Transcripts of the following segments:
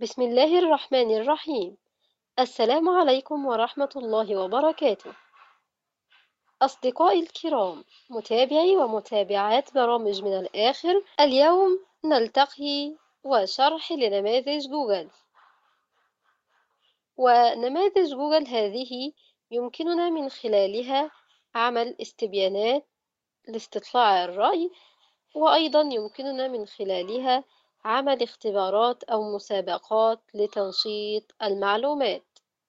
بسم الله الرحمن الرحيم السلام عليكم ورحمة الله وبركاته أصدقائي الكرام متابعي ومتابعات برامج من الآخر اليوم نلتقي وشرح لنماذج جوجل ونماذج جوجل هذه يمكننا من خلالها عمل استبيانات لاستطلاع الرأي وأيضا يمكننا من خلالها عمل اختبارات أو مسابقات لتنشيط المعلومات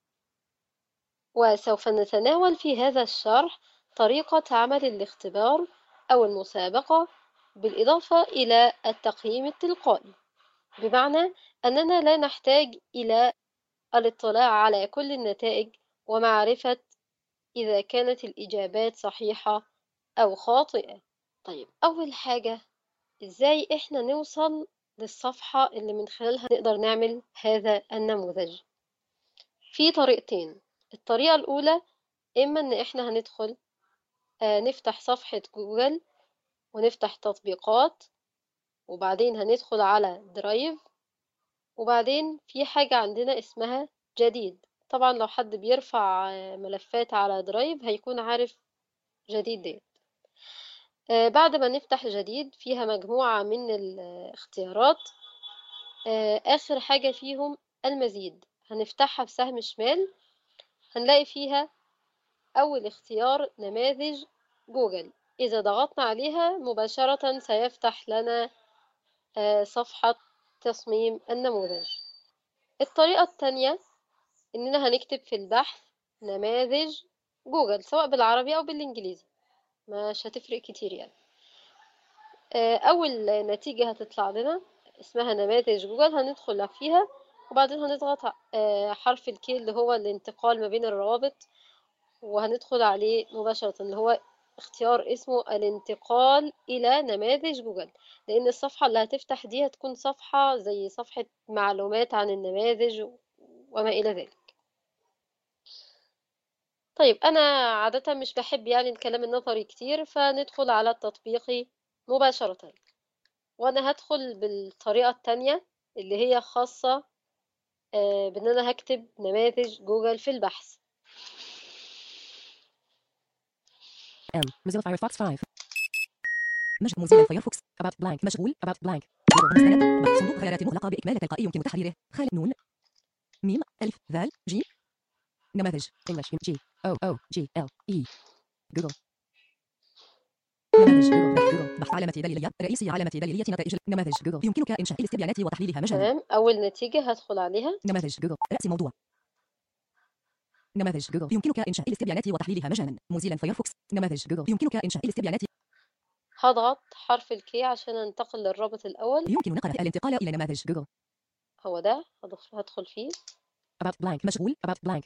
وسوف نتناول في هذا الشرح طريقة عمل الاختبار أو المسابقة بالإضافة إلى التقييم التلقائي بمعنى أننا لا نحتاج إلى الاطلاع على كل النتائج ومعرفة إذا كانت الإجابات صحيحة أو خاطئة طيب أول حاجة إزاي إحنا نوصل للصفحة اللي من خلالها نقدر نعمل هذا النموذج في طريقتين الطريقة الأولى إما إن إحنا هندخل آه، نفتح صفحة جوجل ونفتح تطبيقات وبعدين هندخل على درايف وبعدين في حاجة عندنا اسمها جديد طبعا لو حد بيرفع آه، ملفات على درايف هيكون عارف جديد ديت آه، بعد ما نفتح جديد فيها مجموعة من الاختيارات آه، آخر حاجة فيهم المزيد هنفتحها بسهم شمال هنلاقي فيها أول اختيار نماذج جوجل إذا ضغطنا عليها مباشرة سيفتح لنا آه، صفحة تصميم النموذج الطريقة الثانية إننا هنكتب في البحث نماذج جوجل سواء بالعربي أو بالإنجليزي مش هتفرق كتير يعني آه، أول نتيجة هتطلع لنا اسمها نماذج جوجل هندخل فيها وبعدين هنضغط آه، حرف الكي اللي هو الانتقال ما بين الروابط وهندخل عليه مباشرة اللي هو اختيار اسمه الانتقال إلى نماذج جوجل لأن الصفحة اللي هتفتح دي هتكون صفحة زي صفحة معلومات عن النماذج وما إلى ذلك طيب أنا عادة مش بحب يعني الكلام النظري كتير فندخل على التطبيقي مباشرة وأنا هدخل بالطريقة التانية اللي هي خاصة آه، بأن أنا هكتب نماذج جوجل في البحث M Mozilla Firefox 5 مش موزيلا فايرفوكس about blank مشغول about blank مستند صندوق خيارات مغلقة بإكمال تلقائي يمكن تحريره خال نون ميم ألف ذال جي نماذج English G O O G L E جوجل نماذج جوجل جوجل بحث علامة دليلية رئيسي علامة دليلية نتائج نماذج جوجل يمكنك إنشاء الاستبيانات وتحليلها مجانا تمام أول نتيجة هدخل عليها نماذج جوجل رأس موضوع نماذج جوجل يمكنك إنشاء الاستبيانات وتحليلها مجانا موزيلا فايرفوكس نماذج جوجل يمكنك إنشاء الاستبيانات هضغط حرف الكي عشان انتقل للرابط الأول يمكن نقل الانتقال إلى نماذج جوجل هو ده هدخل, هدخل فيه about blank مشغول about blank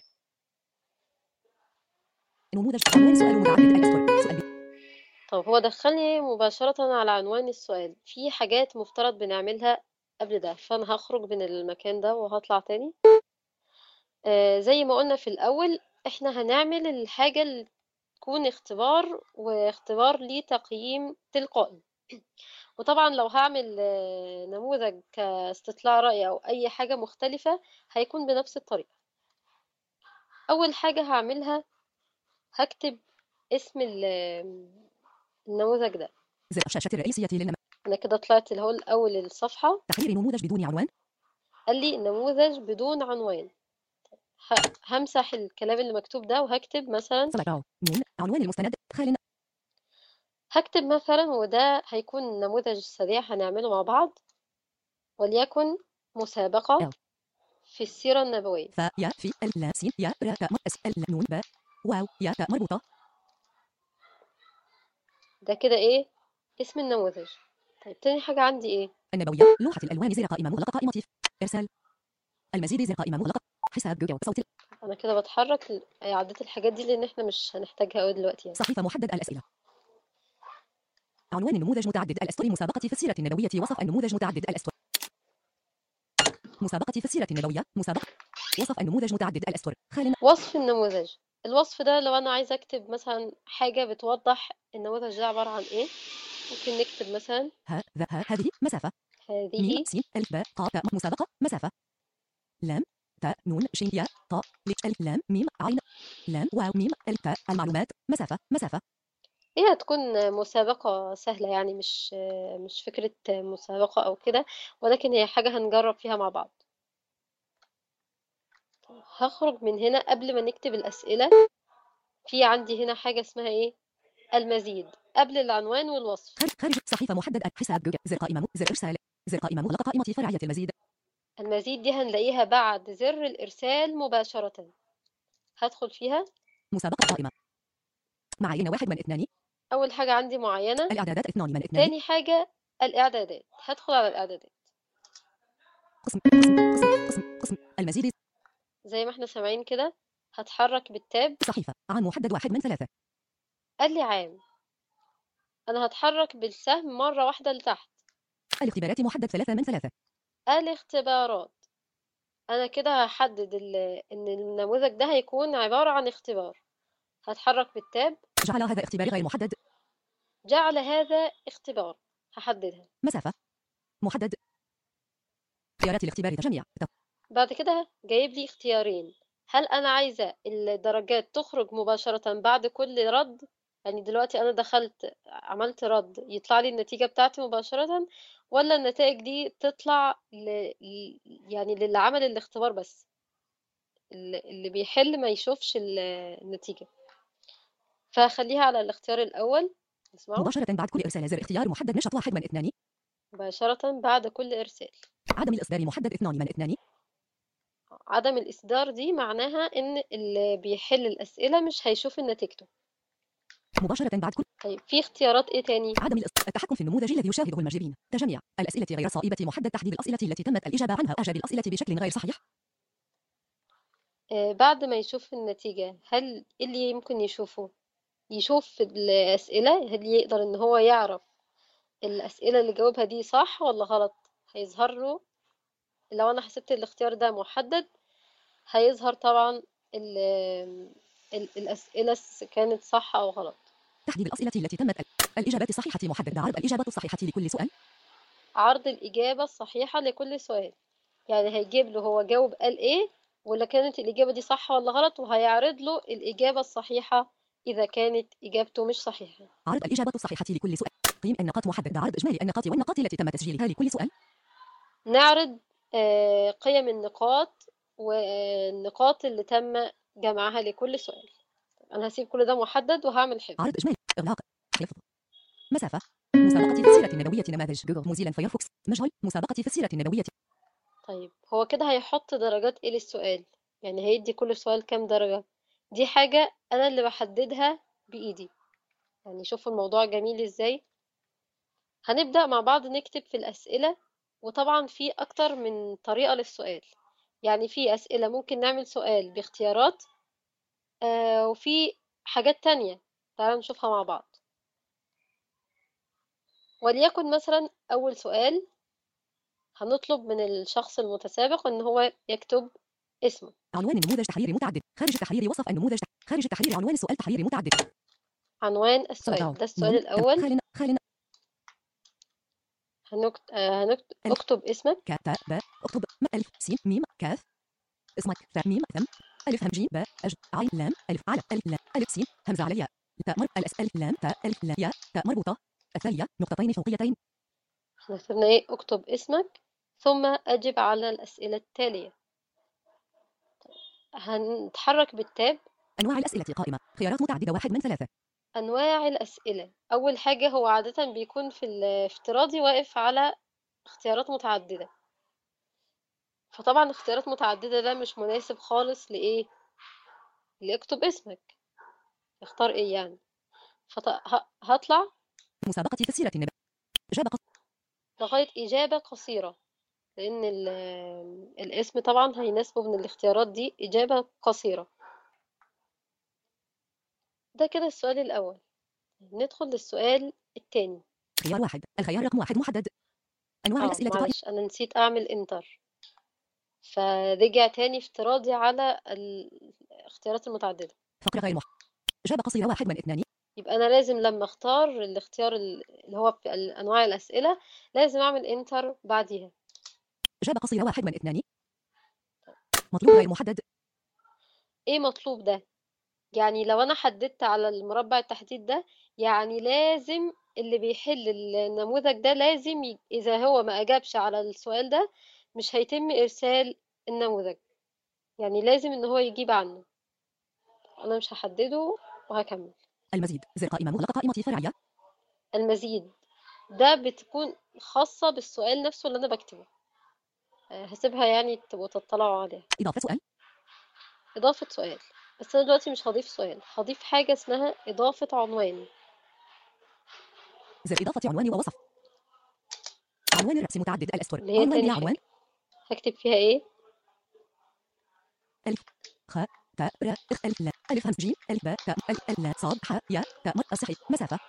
نموذج عنوان سؤال متعدد الأسطر سؤال ب- طب هو دخلني مباشرة على عنوان السؤال في حاجات مفترض بنعملها قبل ده فأنا هخرج من المكان ده وهطلع تاني آه زي ما قلنا في الأول احنا هنعمل الحاجة اللي تكون اختبار واختبار ليه تقييم تلقائي وطبعا لو هعمل آه، نموذج كاستطلاع رأي أو أي حاجة مختلفة هيكون بنفس الطريقة أول حاجة هعملها هكتب اسم ال- النموذج ده زر الشاشة الرئيسية للنماذج أنا كده طلعت اللي هو الأول الصفحة تحرير نموذج بدون عنوان قال لي نموذج بدون عنوان ه- همسح الكلام اللي مكتوب ده وهكتب مثلا select all نون عنوان المستند خال هكتب مثلا وده هيكون النموذج السريع هنعمله مع بعض وليكن مسابقة L. في السيرة النبوية فا يا في ال لا سين يا را تاء م اس ال نون باء واو يا تاء مربوطة ده كده إيه اسم النموذج طيب تاني حاجة عندي إيه النبوية لوحة الألوان زر قائمة مغلقة قائمة إرسال المزيد زر قائمة مغلقة حساب جوجل صوت أنا كده بتحرك ل- عديت الحاجات دي لأن إحنا مش هنحتاجها أوي دلوقتي يعني صحيفة محدد الأسئلة عنوان النموذج متعدد الأسطر مسابقة في السيرة النبوية وصف النموذج متعدد الأسطر مسابقة في السيرة النبوية مسابقة وصف النموذج متعدد الأسطر خال وصف النموذج الوصف ده لو أنا عايزة أكتب مثلا حاجة بتوضح النموذج ده عبارة عن إيه ممكن نكتب مثلا ها ذا ها هذه مسافة ميم هذه سين ألف باء قاف تاء م- مسابقة مسافة لام تاء نون شين ياء طاء لك ألف لام ميم عين لام واو ميم ألف تاء المعلومات مسافة مسافة هي هتكون مسابقة سهلة يعني مش مش فكرة مسابقة أو كده ولكن هي حاجة هنجرب فيها مع بعض هخرج من هنا قبل ما نكتب الأسئلة في عندي هنا حاجة اسمها ايه المزيد قبل العنوان والوصف خارج خارج صحيفة محدد حساب جوجل زر قائمة م- زر إرسال زر قائمة مغلقة قائمة فرعية المزيد المزيد دي هنلاقيها بعد زر الإرسال مباشرة هدخل فيها مسابقة قائمة معايير واحد من اثنان أول حاجة عندي معينة الإعدادات اثنان من اثنان تاني حاجة الإعدادات هدخل على الإعدادات قسم قسم قسم قسم قسم المزيد زي ما احنا سامعين كده هتحرك بالتاب صحيفة عام محدد واحد من ثلاثة قال لي عام أنا هتحرك بالسهم مرة واحدة لتحت الاختبارات محدد ثلاثة من ثلاثة الاختبارات أنا كده هحدد ال- إن النموذج ده هيكون عبارة عن اختبار هتحرك بالتاب جعل هذا اختبار غير محدد جعل هذا اختبار هحددها مسافة محدد خيارات الاختبار تجميع بعد كده جايب لي اختيارين هل أنا عايزة الدرجات تخرج مباشرة بعد كل رد يعني دلوقتي أنا دخلت عملت رد يطلع لي النتيجة بتاعتي مباشرة ولا النتائج دي تطلع ل... ل- يعني للي عمل الاختبار بس اللي اللي بيحل ما يشوفش ال- النتيجة فهخليها على الاختيار الأول اسمعوا مباشرة بعد كل إرسال زر اختيار محدد نشط واحد من اثنان مباشرة بعد كل إرسال عدم الإصدار محدد اثنان من اثنان عدم الإصدار دي معناها إن اللي بيحل الأسئلة مش هيشوف نتيجته مباشرة بعد كل طيب في اختيارات إيه تاني عدم الإص- التحكم في النموذج الذي يشاهده المجربين تجميع الأسئلة غير صائبة محدد تحديد الأسئلة التي تمت الإجابة عنها أعجب الأسئلة بشكل غير صحيح آه، بعد ما يشوف النتيجة هل إيه اللي ممكن يشوفه يشوف الأسئلة هل يقدر إن هو يعرف الأسئلة اللي جاوبها دي صح ولا غلط هيظهر له لو أنا حسبت الاختيار ده محدد هيظهر طبعا ال ال الأسئلة س- كانت صح أو غلط تحديد الأسئلة التي تمت ال- الإجابات الصحيحة محدد عرض الإجابة الصحيحة لكل سؤال عرض الإجابة الصحيحة لكل سؤال يعني هيجيب له هو جاوب قال إيه ولا كانت الإجابة دي صح ولا غلط وهيعرض له الإجابة الصحيحة إذا كانت إجابته مش صحيحة عرض الإجابة الصحيحة لكل سؤال قيم النقاط محدد عرض إجمالي النقاط والنقاط التي تم تسجيلها لكل سؤال نعرض آه، قيم النقاط والنقاط اللي تم جمعها لكل سؤال أنا هسيب كل ده محدد وهعمل حفظ عرض إجمالي إغلاق حفظ مسافة مسابقة في السيرة النبوية نماذج جوجل موزيلا فايرفوكس مجهول مسابقة في السيرة النبوية طيب هو كده هيحط درجات ايه للسؤال يعني هيدي كل سؤال كام درجة دي حاجة أنا اللي بحددها بإيدي يعني شوفوا الموضوع جميل ازاي هنبدأ مع بعض نكتب في الأسئلة وطبعا في أكتر من طريقة للسؤال يعني في أسئلة ممكن نعمل سؤال باختيارات آه وفي حاجات تانية تعالوا نشوفها مع بعض وليكن مثلا أول سؤال هنطلب من الشخص المتسابق إن هو يكتب اسمه عنوان النموذج تحريري متعدد خارج التحرير وصف النموذج تح- خارج التحرير عنوان السؤال تحريري متعدد عنوان السؤال صداع. ده السؤال نون. الأول خالنا خالنا هنكت... آه، هنكت... ألف. اكتب اسمك كاف تاء باء اكتب م ألف سين ميم كاف اسمك ثاء ميم ثم ألف همجيم باء أج عين لام ألف على ألف لام ألف سين همزة على الياء تاء مر الأس ألف لام تاء ألف لام ياء تاء مربوطة الثانية نقطتين فوقيتين احنا كتبنا ايه اكتب اسمك ثم أجب على الأسئلة التالية هنتحرك بالتاب أنواع الأسئلة قائمة خيارات متعددة واحد من ثلاثة أنواع الأسئلة أول حاجة هو عادة بيكون في الافتراضي واقف على اختيارات متعددة فطبعا اختيارات متعددة ده مش مناسب خالص لإيه لأكتب اسمك اختار ايه يعني فهطلع مسابقة في السيرة النبوية إجابة قص... لغاية إجابة قصيرة لأن ال- الاسم طبعا هيناسبه من الاختيارات دي إجابة قصيرة ده كده السؤال الأول ندخل للسؤال التاني خيار واحد الخيار رقم واحد محدد أنواع اه الأسئلة قائمة معلش أنا نسيت أعمل انتر فرجع تاني افتراضي على الاختيارات المتعددة فقرة غير محدد إجابة قصيرة واحد من اثنان يبقى أنا لازم لما أختار الاختيار اللي هو في أنواع الأسئلة لازم أعمل انتر بعديها إجابة قصيرة واحد من اثنان مطلوب غير محدد ايه مطلوب ده يعني لو انا حددت على المربع التحديد ده يعني لازم اللي بيحل النموذج ده لازم ي... اذا هو ما اجابش على السؤال ده مش هيتم ارسال النموذج يعني لازم ان هو يجيب عنه انا مش هحدده وهكمل المزيد زر قائمة مغلقة قائمة فرعية المزيد ده بتكون خاصة بالسؤال نفسه اللي انا بكتبه آه، هسيبها يعني تبقوا تطلعوا عليها إضافة سؤال إضافة سؤال بس أنا دلوقتي مش هضيف سؤال هضيف حاجة اسمها إضافة عنوان زر إضافة عنوان ووصف عنوان الرأس متعدد الأسطر اللي هي عنوان تاني بلا عنوان هكتب فيها إيه خ تاء ر اخ الف لا الف همس جيم الف باء تاء الف ال لا صاد ح ياء تاء م الصحيح مسافة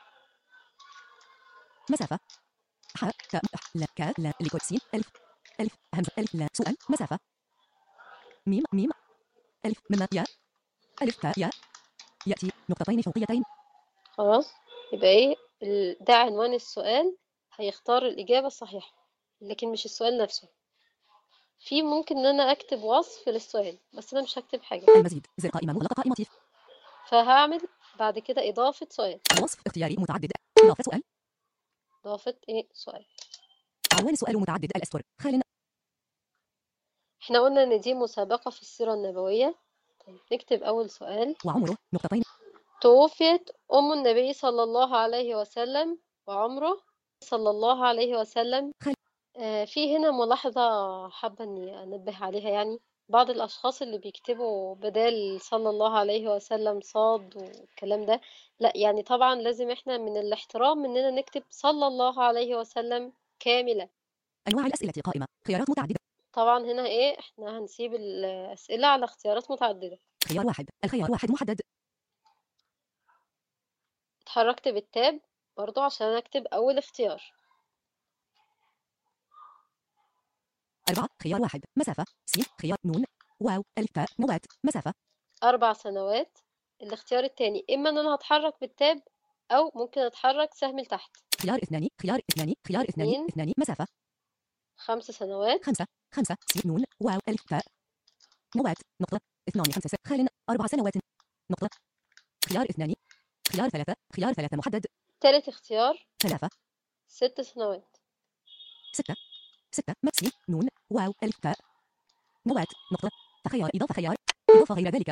مسافة ح تاء ح لا كاف لا لكل سين الف الف همزة الف لا سؤال مسافة ميم ميم الف مم ياء الف تاء ياء يأتي نقطتين فوقيتين خلاص يبقى إيه ال- ده عنوان السؤال هيختار الإجابة الصحيحة لكن مش السؤال نفسه في ممكن إن أنا أكتب وصف للسؤال بس أنا مش هكتب حاجة المزيد زر قائمة مغلقة قائمة فهعمل بعد كده إضافة سؤال وصف اختياري متعدد إضافة سؤال إضافة إيه سؤال عنوان سؤال متعدد الأسطر خال إحنا قلنا إن دي مسابقة في السيرة النبوية طيب نكتب أول سؤال وعمره نقطتين توفيت أم النبي صلى الله عليه وسلم وعمره صلى الله عليه وسلم خل- آه، في هنا ملاحظة حابة إني أنبه عليها يعني بعض الأشخاص اللي بيكتبوا بدال صلى الله عليه وسلم صاد والكلام ده لا يعني طبعا لازم احنا من الاحترام إننا نكتب صلى الله عليه وسلم كاملة أنواع الأسئلة قائمة خيارات متعددة طبعا هنا ايه احنا هنسيب الأسئلة على اختيارات متعددة خيار واحد الخيار واحد محدد اتحركت بالتاب برضو عشان أكتب أول اختيار أربعة خيار واحد مسافة سين خيار نون واو ألف تاء نوات مسافة أربع سنوات الاختيار التاني إما إن أنا هتحرك بالتاب أو ممكن أتحرك سهم لتحت خيار اثنان خيار اثنان خيار اثنان اثنين. اثنان مسافة خمس سنوات خمسة خمسة سين نون واو ألف تاء نوات نقطة اثنان خمسة ست خال أربع سنوات نقطة خيار اثنان خيار ثلاثة خيار ثلاثة محدد تالت اختيار ثلاثة ست سنوات ستة ستة مكسي نون واو ألف تاء نوات نقطة فخيار إضافة خيار إضافة غير ذلك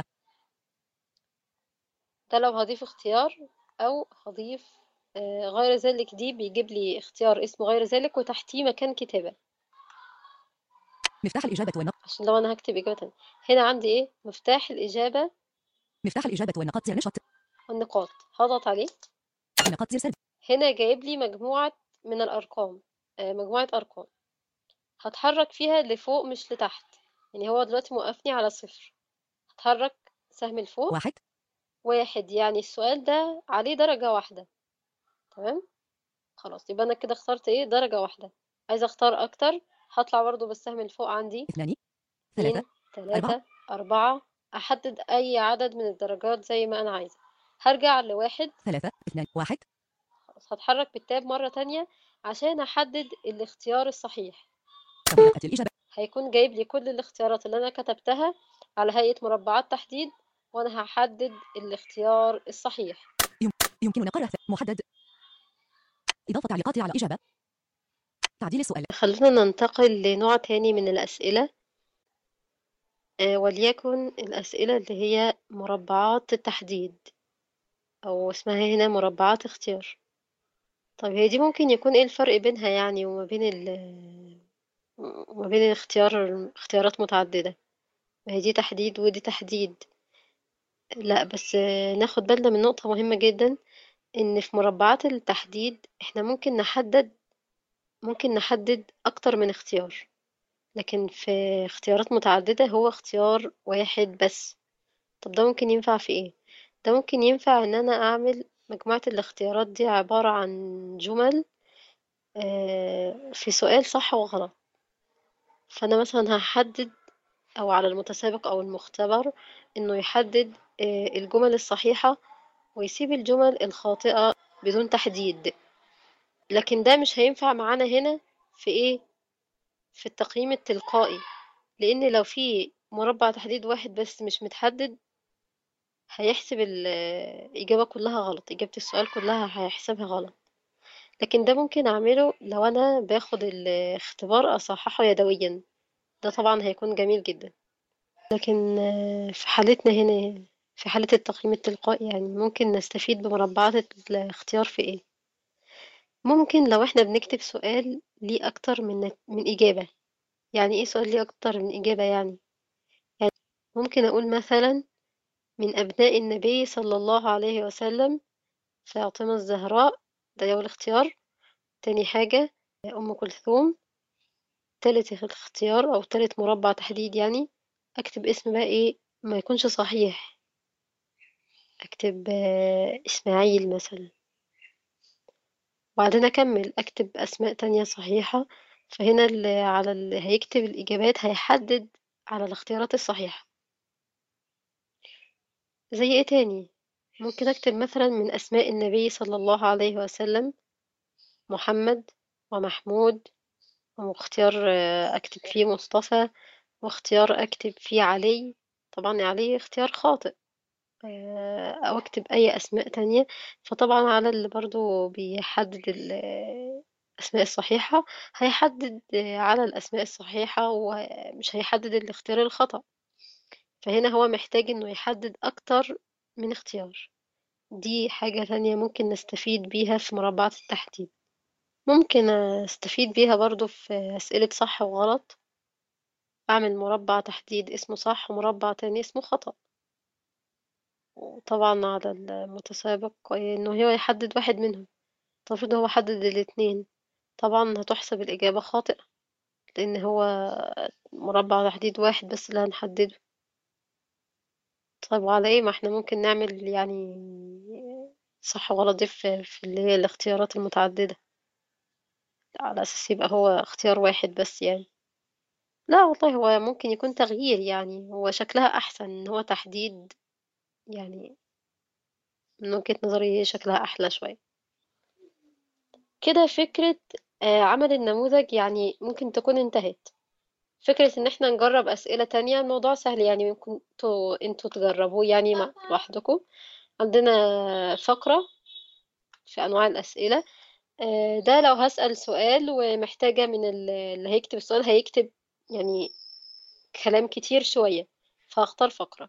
ده لو هضيف اختيار أو هضيف آه، غير ذلك دي بيجيب لي اختيار اسمه غير ذلك وتحتيه مكان كتابة مفتاح الإجابة والنقط عشان لو أنا هكتب إجابة تانية هنا عندي إيه مفتاح الإجابة مفتاح الإجابة والنقط زر نشط والنقاط هضغط عليه النقاط زر سلب هنا جايب لي مجموعة من الأرقام آه، مجموعة أرقام هتحرك فيها لفوق مش لتحت يعني هو دلوقتي موقفني على صفر هتحرك سهم لفوق واحد واحد يعني السؤال ده عليه درجة واحدة تمام خلاص يبقى أنا كده اخترت إيه درجة واحدة عايزة أختار أكتر هطلع برضو بالسهم اللي فوق عندي اثنان اتنين ثلاثة تلاتة أربعة أحدد أي عدد من الدرجات زي ما أنا عايزة هرجع لواحد ثلاثة اثنان واحد خلاص هتحرك بالتاب مرة تانية عشان أحدد الاختيار الصحيح تغييرات الإجابة هيكون جايب لي كل الاختيارات اللي أنا كتبتها على هيئة مربعات تحديد وأنا هحدد الاختيار الصحيح يمكننا قرأ محدد إضافة تعليقات على إجابة تعديل السؤال خلونا ننتقل لنوع تاني من الأسئلة آه، وليكن الأسئلة اللي هي مربعات التحديد أو اسمها هنا مربعات اختيار طيب هي دي ممكن يكون ايه الفرق بينها يعني وما بين ال وما بين الاختيار اختيارات متعددة ما هي دي تحديد ودي تحديد لا بس آه، ناخد بالنا من نقطة مهمة جدا إن في مربعات التحديد احنا ممكن نحدد ممكن نحدد أكتر من اختيار لكن في اختيارات متعددة هو اختيار واحد بس طب ده ممكن ينفع في ايه؟ ده ممكن ينفع ان انا اعمل مجموعة الاختيارات دي عبارة عن جمل آه، في سؤال صح وغلط فانا مثلا هحدد او على المتسابق او المختبر انه يحدد آه، الجمل الصحيحة ويسيب الجمل الخاطئة بدون تحديد لكن ده مش هينفع معانا هنا في ايه في التقييم التلقائي لان لو في مربع تحديد واحد بس مش متحدد هيحسب الإجابة كلها غلط إجابة السؤال كلها هيحسبها غلط لكن ده ممكن أعمله لو أنا باخد الاختبار أصححه يدويا ده طبعا هيكون جميل جدا لكن آه، في حالتنا هنا في حالة التقييم التلقائي يعني ممكن نستفيد بمربعات الاختيار في إيه ممكن لو إحنا بنكتب سؤال ليه أكتر من من إجابة يعني إيه سؤال ليه أكتر من إجابة يعني يعني ممكن أقول مثلا من أبناء النبي صلى الله عليه وسلم فاطمة الزهراء ده أول اختيار تاني حاجة أم كلثوم تالت اختيار أو تالت مربع تحديد يعني أكتب اسم بقى إيه ما يكونش صحيح أكتب آه، إسماعيل مثلا وبعدين أكمل أكتب أسماء تانية صحيحة فهنا اللي على اللي هيكتب الإجابات هيحدد على الاختيارات الصحيحة زي إيه تاني ممكن أكتب مثلا من أسماء النبي صلى الله عليه وسلم محمد ومحمود واختيار آه، أكتب فيه مصطفى واختيار أكتب فيه علي طبعا علي اختيار خاطئ آه، أو أكتب أي أسماء تانية فطبعا على اللي برضو بيحدد الأسماء الصحيحة هيحدد على الأسماء الصحيحة ومش هيحدد الاختيار الخطأ فهنا هو محتاج إنه يحدد أكتر من اختيار دي حاجة تانية ممكن نستفيد بيها في مربعات التحديد ممكن أستفيد بيها برضو في أسئلة صح وغلط أعمل مربع تحديد اسمه صح ومربع تاني اسمه خطأ وطبعا على المتسابق إنه هو يحدد واحد منهم المفروض هو حدد الاتنين طبعا هتحسب الإجابة خاطئة لأن هو مربع تحديد واحد بس اللي هنحدده طيب وعلى ايه ما احنا ممكن نعمل يعني صح وغلط دي في في اللي هي الاختيارات المتعددة على أساس يبقى هو اختيار واحد بس يعني لا والله هو ممكن يكون تغيير يعني هو شكلها أحسن إن هو تحديد يعني من وجهة نظري شكلها أحلى شوية كده فكرة آه، عمل النموذج يعني ممكن تكون انتهت فكرة إن احنا نجرب أسئلة تانية الموضوع سهل يعني ممكن انتوا انتوا تجربوه يعني مع لوحدكم عندنا فقرة في أنواع الأسئلة آه، ده لو هسأل سؤال ومحتاجة من اللي هيكتب السؤال هيكتب يعني كلام كتير شوية فهختار فقرة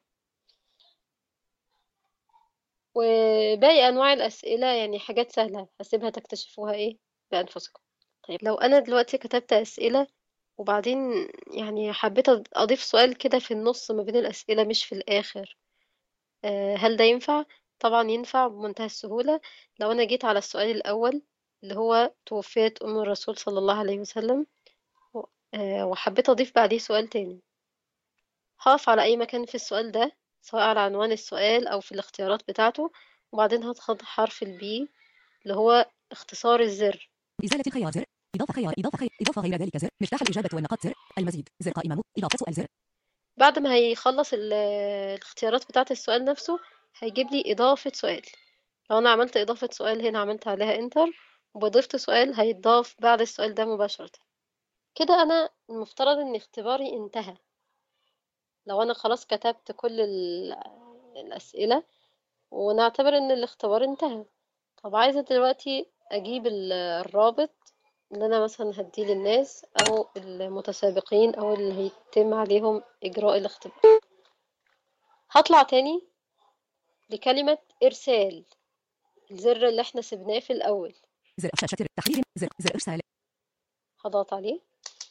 وباقي أنواع الأسئلة يعني حاجات سهلة هسيبها تكتشفوها إيه بأنفسكم طيب لو أنا دلوقتي كتبت أسئلة وبعدين يعني حبيت أضيف سؤال كده في النص ما بين الأسئلة مش في الآخر آه، هل ده ينفع؟ طبعا ينفع بمنتهى السهولة لو أنا جيت على السؤال الأول اللي هو توفيت أم الرسول صلى الله عليه وسلم آه، وحبيت أضيف بعديه سؤال تاني هقف على أي مكان في السؤال ده سواء على عنوان السؤال أو في الاختيارات بتاعته وبعدين هضغط حرف البي اللي هو اختصار الزر إزالة الخيار زر إضافة خيار إضافة خيار إضافة غير ذلك زر مفتاح الإجابة والنقاط زر المزيد زر قائمة إضافة سؤال زر بعد ما هيخلص الاختيارات بتاعة السؤال نفسه هيجيب لي إضافة سؤال لو أنا عملت إضافة سؤال هنا عملت عليها انتر وضفت سؤال هيتضاف بعد السؤال ده مباشرة كده أنا المفترض إن اختباري انتهى لو أنا خلاص كتبت كل الأسئلة ونعتبر إن الاختبار انتهى طب عايزة دلوقتي أجيب الرابط اللي أنا مثلا هديه للناس أو المتسابقين أو اللي هيتم عليهم إجراء الاختبار هطلع تاني لكلمة إرسال الزر اللي احنا سبناه في الأول زر شاشة التحرير زر زر إرسال هضغط عليه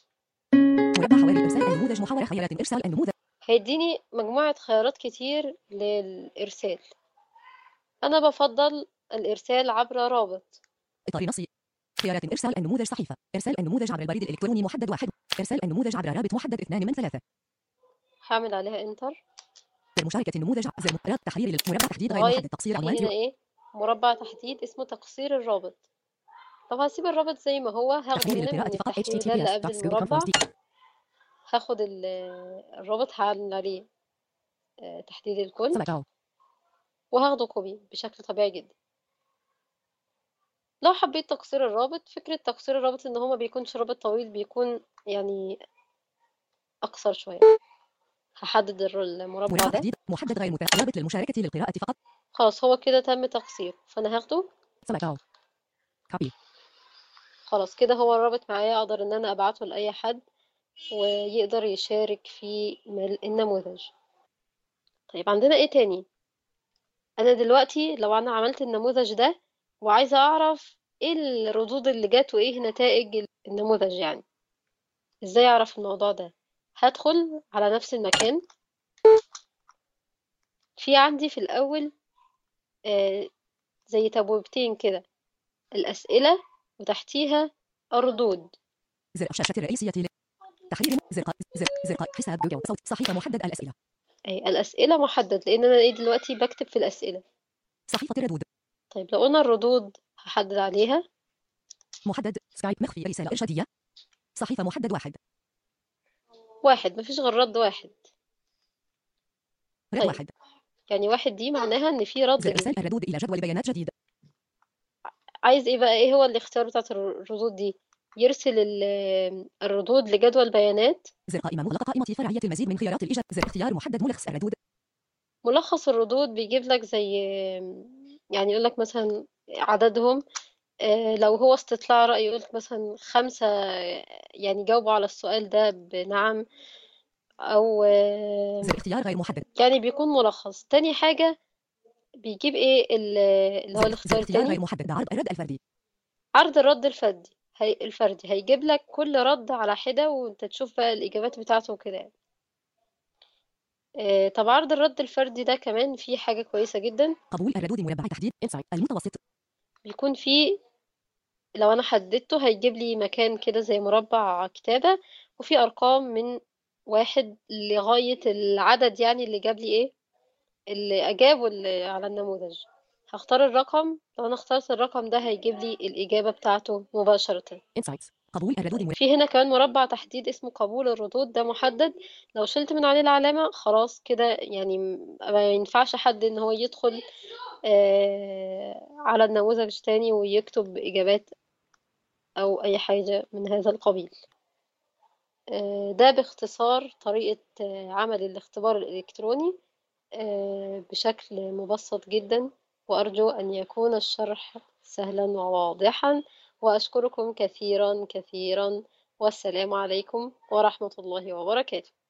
مربع حوالي إرسال النموذج محاورة خيارات إرسال النموذج هيديني مجموعة خيارات كتير للإرسال أنا بفضل الإرسال عبر رابط إطار نصي خيارات إرسال النموذج صحيفة إرسال النموذج عبر البريد الإلكتروني محدد واحد إرسال النموذج عبر رابط محدد اثنان من ثلاثة هعمل عليها انتر زر مشاركة النموذج زر مربع تحرير مربع تحديد غير محدد تقصير عنوان هنا ايه مربع تحديد اسمه تقصير الرابط طب هسيب الرابط زي ما هو هاخد هنا من التحديد اللي قبل المربع هاخد الرابط هعمل عليه آه، تحديد الكل وهاخده كوبي بشكل طبيعي جدا لو حبيت تقصير الرابط فكرة تقصير الرابط ان هو ما بيكونش رابط طويل بيكون يعني اقصر شوية هحدد الر- المربع مربع ده تحديد محدد غير متاح رابط للمشاركة للقراءة فقط خلاص هو كده تم تقصيره فأنا هاخده select all copy خلاص كده هو رابط معايا أقدر إن أنا أبعته لأي حد ويقدر يشارك في مل- النموذج طيب عندنا إيه تاني أنا دلوقتي لو أنا عملت النموذج ده وعايزة أعرف إيه الردود اللي جت وإيه نتائج النموذج يعني إزاي أعرف الموضوع ده هدخل على نفس المكان في عندي في الأول آه زي تبويبتين كده الأسئلة وتحتيها الردود زر الشاشة الرئيسية ل- تحرير زر قا- زر زر قا- حساب جوجل صوت صحيفة محدد الأسئلة أي الأسئلة محدد لأن أنا إيه دلوقتي بكتب في الأسئلة صحيفة الردود طيب لو قلنا الردود هحدد عليها محدد سكايب مخفي رسالة إرشادية صحيفة محدد واحد واحد مفيش غير رد واحد رد طيب. واحد يعني واحد دي معناها إن في رد زر جديد إرسال الردود إلى جدول بيانات جديد عايز إيه بقى إيه هو الاختيار بتاعت الر- الردود دي يرسل ال- الردود لجدول بيانات زر قائمة مغلقة قائمة فرعية المزيد من خيارات الإيجاد زر اختيار محدد ملخص الردود ملخص الردود بيجيب لك زي يعني يقول لك مثلا عددهم آه، لو هو استطلاع رأي يقول لك مثلا خمسة يعني جاوبوا على السؤال ده بنعم أو آه، زر اختيار غير محدد يعني بيكون ملخص تاني حاجة بيجيب ايه ال- اللي هو زر, الاختيار زر اختيار غير التاني محدد عرض الرد الفردي عرض الرد الفردي هي الفردي هيجيب لك كل رد على حدة وانت تشوف بقى الإجابات بتاعته وكده يعني. آه، طب عرض الرد الفردي ده كمان فيه حاجة كويسة جدا قبول الردود مربع تحديد انسايت المتوسط بيكون فيه لو أنا حددته هيجيب لي مكان كده زي مربع كتابة وفيه أرقام من واحد لغاية العدد يعني اللي جاب لي ايه اللي أجابوا اللي على النموذج هختار الرقم لو أنا اخترت الرقم ده هيجيب لي الإجابة بتاعته مباشرة انسايت قبول الردود مربع في هنا كمان مربع تحديد اسمه قبول الردود ده محدد لو شلت من عليه العلامة خلاص كده يعني م- ما ينفعش حد ان هو يدخل آه على النموذج تاني ويكتب إجابات أو أي حاجة من هذا القبيل آه ده باختصار طريقة آه عمل الاختبار الإلكتروني آه بشكل مبسط جدا وأرجو أن يكون الشرح سهلا وواضحا وأشكركم كثيرا كثيرا والسلام عليكم ورحمة الله وبركاته